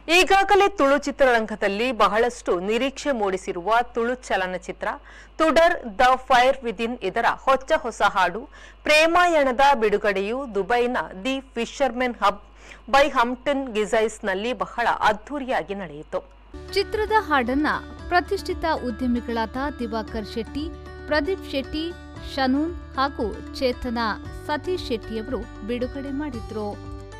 ಈಗಾಗಲೇ ತುಳು ಚಿತ್ರರಂಗದಲ್ಲಿ ಬಹಳಷ್ಟು ನಿರೀಕ್ಷೆ ಮೂಡಿಸಿರುವ ತುಳು ಚಲನಚಿತ್ರ ತುಡರ್ ದ ಫೈರ್ ವಿದಿನ್ ಇದರ ಹೊಚ್ಚ ಹೊಸ ಹಾಡು ಪ್ರೇಮಾಯಣದ ಬಿಡುಗಡೆಯು ದುಬೈನ the Fishermen Hub by Hampton ಗಿಸೈಸ್ನಲ್ಲಿ ಬಹಳ ಅದ್ಧೂರಿಯಾಗಿ ನಡೆಯಿತು ಚಿತ್ರದ ಹಾಡನ್ನ ಪ್ರತಿಷ್ಠಿತ ಉದ್ಯಮಿಗಳಾದ ದಿವಾಕರ್ ಶೆಟ್ಟಿ ಪ್ರದೀಪ್ ಶೆಟ್ಟಿ ಶನೂನ್ ಹಾಗೂ ಚೇತನ ಸತೀಶ್ ಶೆಟ್ಟಿಯವರು ಬಿಡುಗಡೆ ಮಾಡಿದ್ರು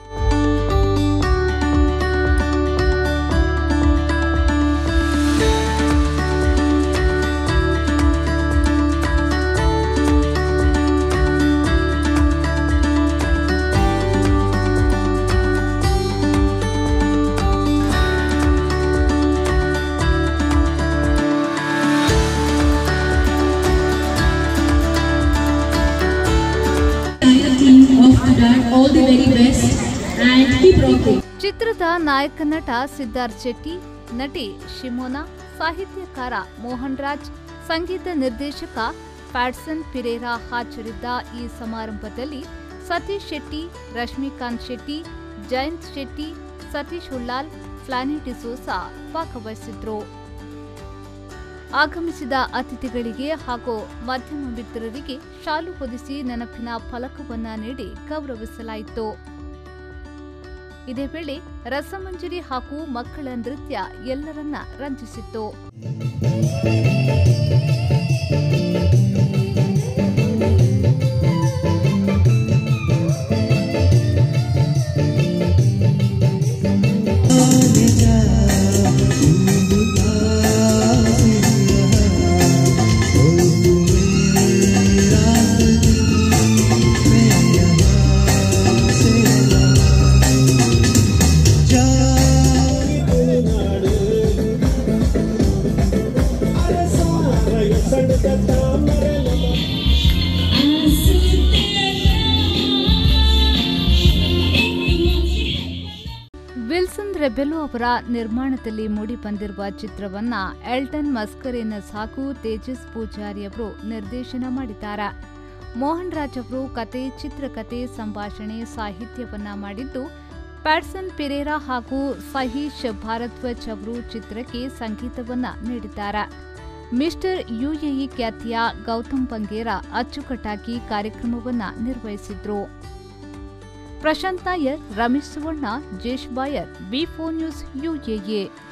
entire team of Tudar all the very best and keep rocking. ಚಿತ್ರದ ನಾಯಕ ನಟ ಸಿದ್ಧಾರ್ಥ್ ಶೆಟ್ಟಿ ನಟಿ ಶಿಮೋನಾ ಸಾಹಿತ್ಯಕಾರ ಮೋಹನ್ ರಾಜ್ ಸಂಗೀತ ನಿರ್ದೇಶಕ ಪ್ಯಾಟ್ಸನ್ ಪಿರೇರಾ ಹಾಜರಿದ್ದ ಈ ಸಮಾರಂಭದಲ್ಲಿ ಸತೀಶ್ ಶೆಟ್ಟಿ ರಶ್ಮಿಕಾಂತ್ ಶೆಟ್ಟಿ ಜಯಂತ್ ಶೆಟ್ಟಿ ಸತೀಶ್ ಹುಲ್ಲಾಲ್ ಫ್ಲಾನಿ ಡಿಸೋಸಾ ಭಾಗವಹಿಸಿದ್ರು ಆಗಮಿಸಿದ ಅತಿಥಿಗಳಿಗೆ ಹಾಗೂ ಮಾಧ್ಯಮ ಮಿತ್ರರಿಗೆ ಶಾಲು ಹೊದಿಸಿ ನೆನಪಿನ ಫಲಕವನ್ನ ನೀಡಿ ಗೌರವಿಸಲಾಯಿತು ಇದೇ ವೇಳೆ ರಸಮಂಜರಿ ಹಾಗೂ ಮಕ್ಕಳ ನೃತ್ಯ ಎಲ್ಲರನ್ನ ರಂಜಿಸಿತ್ತು ವಿಲ್ಸನ್ ರೆಬೆಲೋ ಅವರ ನಿರ್ಮಾಣದಲ್ಲಿ ಮೂಡಿಬಂದಿರುವ ಚಿತ್ರವನ್ನ ಎಲ್ಟನ್ ಮಸ್ಕರೇನಸ್ ಹಾಗೂ ತೇಜಸ್ ಪೂಜಾರಿ ಅವರು ನಿರ್ದೇಶನ ಮಾಡಿದ್ದಾರೆ ಮೋಹನ್ ರಾಜ್ ಅವರು ಕತೆ ಚಿತ್ರಕಥೆ ಸಂಭಾಷಣೆ ಸಾಹಿತ್ಯವನ್ನ ಮಾಡಿದ್ದು ಪ್ಯಾಟ್ಸನ್ ಪಿರೇರಾ ಹಾಗೂ ಸಹೀಶ್ ಭಾರದ್ವಾಜ್ ಅವರು ಚಿತ್ರಕ್ಕೆ ಸಂಗೀತವನ್ನ ನೀಡಿದ್ದಾರೆ ಮಿಸ್ಟರ್ ಯುಎಇ ಖ್ಯಾತಿಯ ಗೌತಮ್ ಬಂಗೇರ ಅಚ್ಚುಕಟ್ಟಾಗಿ ಕಾರ್ಯಕ್ರಮವನ್ನ ನಿರ್ವಹಿಸಿದ್ರು Prashant Nair Ramesh Suvarna Jesh Bayar B four news ಯುಎಎ